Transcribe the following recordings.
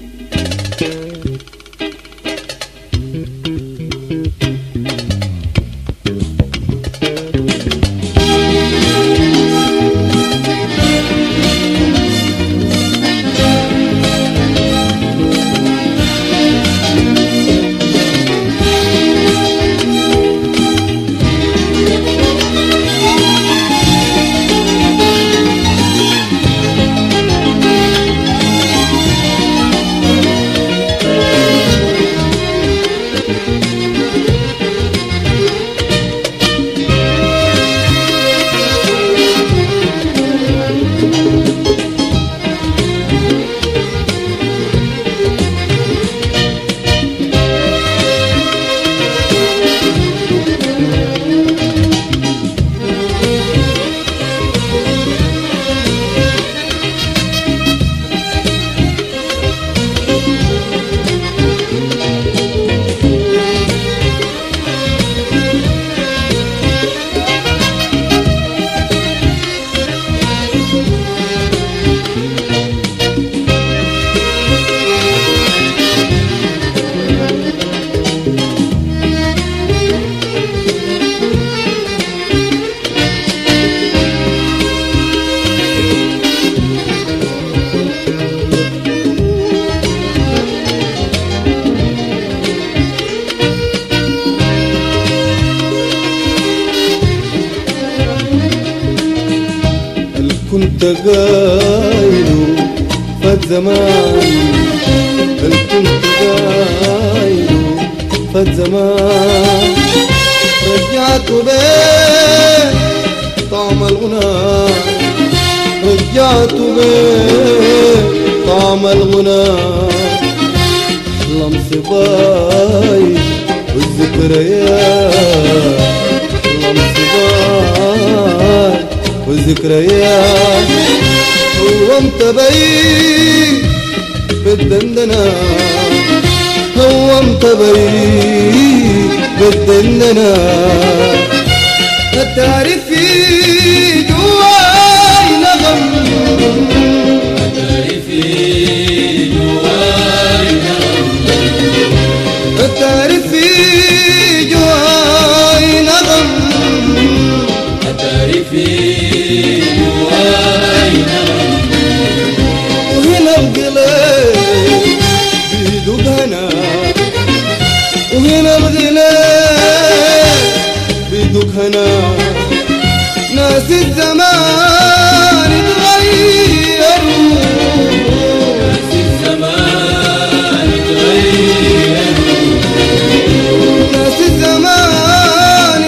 كنت قايله فات زمان هل كنت قايله فات زمان رجعت بيه طعم الغنى رجعت بيه طعم الغنى لمس باي والذكريات لمس باي والذكريات هو انت بي بالدندنة هو انت بي بالدندنة تعرفي جواي نغم تعرفي جواي نغم وهنا القلب بيدق هنا وهنا القلب بيدق هنا ناس الزمان اتغيروا ناس الزمان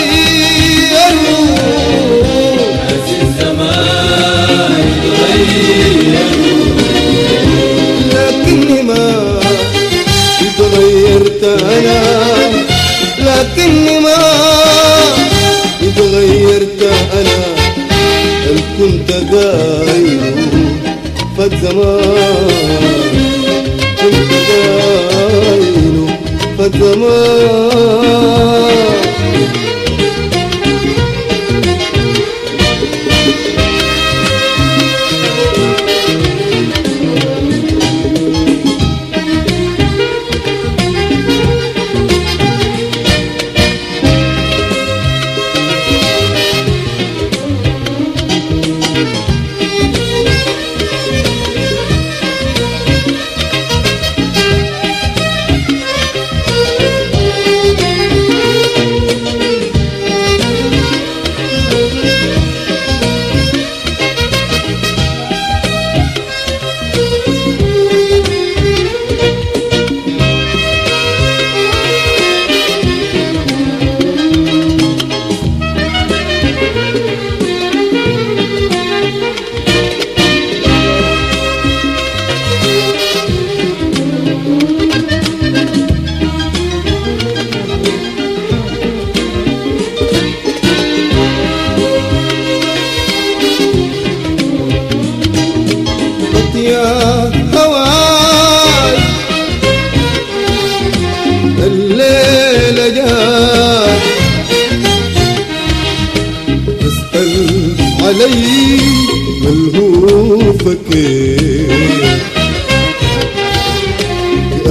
اتغيروا لكني ما اتغيرت انا لكني ما اتغيرت انا هل كنت قايل فات زمان كنت قايل فات زمان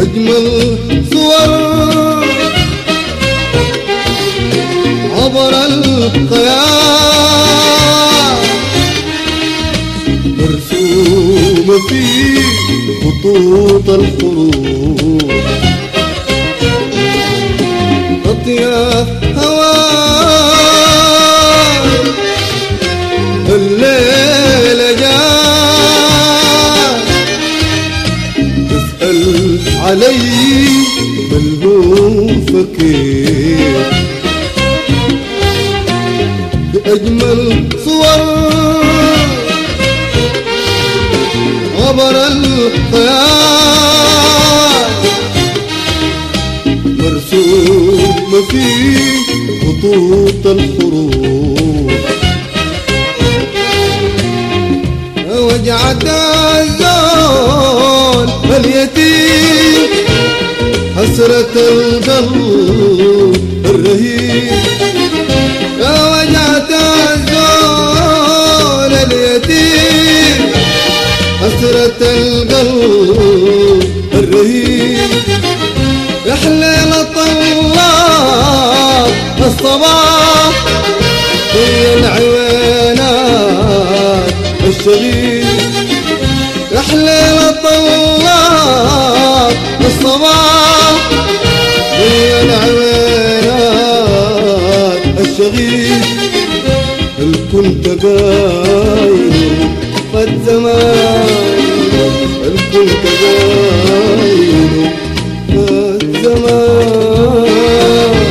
أجمل صور عبر الخيال مرسومة في خطوط الحروف أطياف هواك الليل جاء تسأل علي ملهوفة كيف بأجمل صور عبر الخيال مرسومة في خطوط الحروف وجعت الزول اليتيم حسرة القلب الرهيب يا وجعت الزول اليتيم حسرة القلب الرهيب يا حليلة طلاب الصباح هي العوينات الشغيل يا حليلة طلاب الصباح هي العوينات الشغيل هل كنت قايل قد زمان هل كنت قايل قد زمان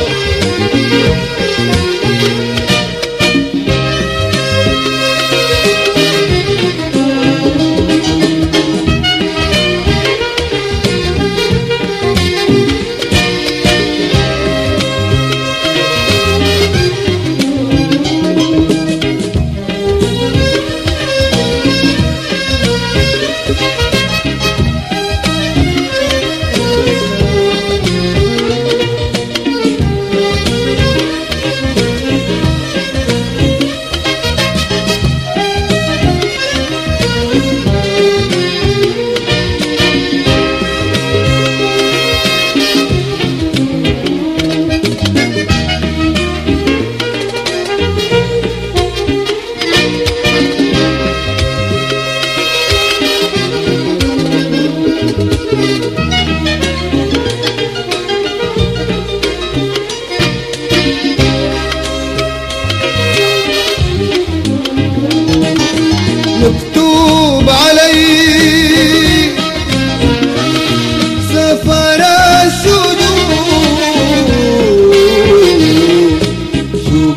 مكتوب علي سفر السجود شوق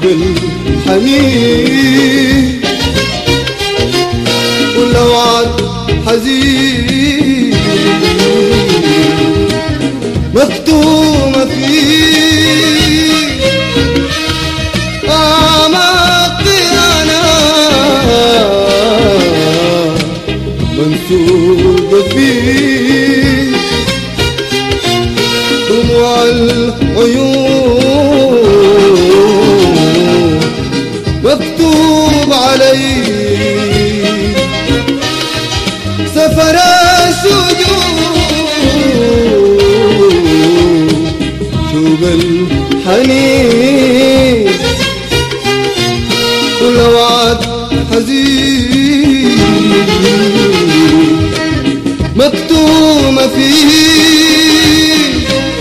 الحنين ولو عاد حزين مكتومة فيه أعماقي أنا منسوبة فيه دموع العيون مكتوب علي سفر السجود شوق الحنين ولو عاد حزين مكتومة فيه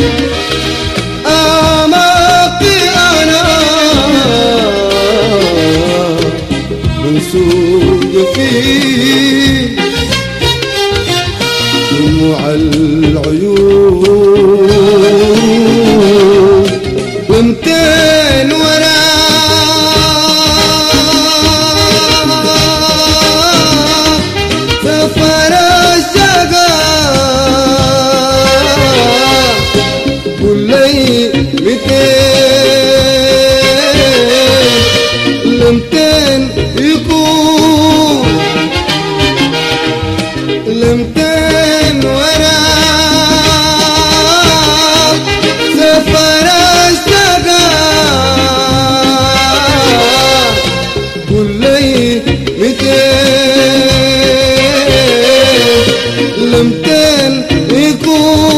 أعماقي أنا منسوب فيه دموع العيون ومتين وراه سفر الشقاء قل لي متين لمتين يكون لمتين وراك سفر الشقاء قل لي متين لمتين يكون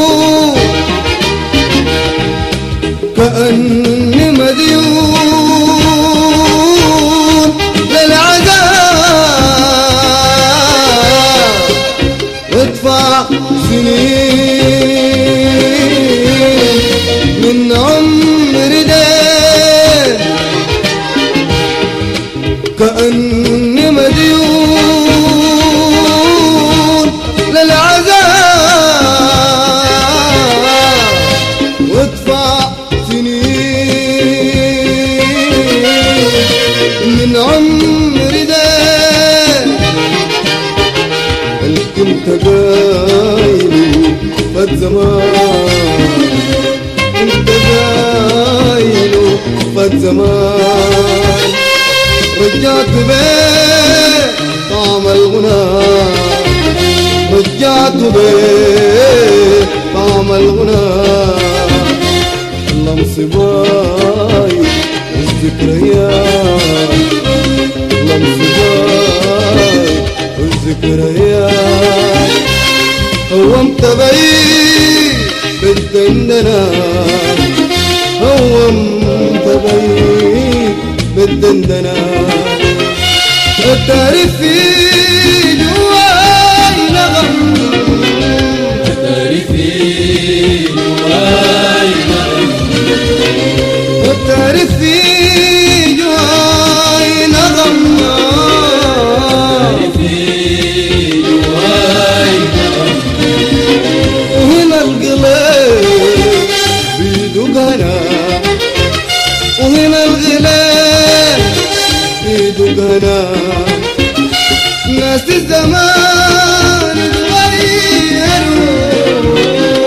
وتدفع سنين من عمر ده كأني مديون للعذاب وادفع سنين من عمري ده اللي كنت قايله فات زمان كنت قايله فات زمان رجعت بيه طعم الغنى رجعت بيه طعم الغنى لمس باي الذكريات لمس باي الذكريات هومت بعيد بالدندنة هومت بعيد بالدندنة التعريف في جواي نغم التعريف في جواي نغم وهنا القلب بيدق هنا وهنا الغلاب بيدق هنا ناس الزمان اتغيروا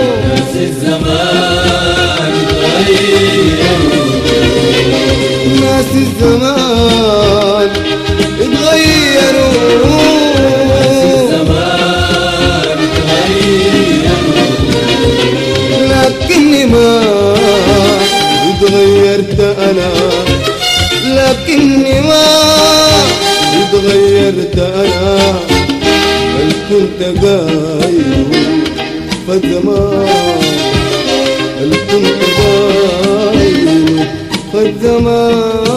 ناس الزمان اتغيروا لكني ما اتغيرت انا لكني ما اتغيرت انا بل كنت قايل فالزمان بل كنت قايل فالزمان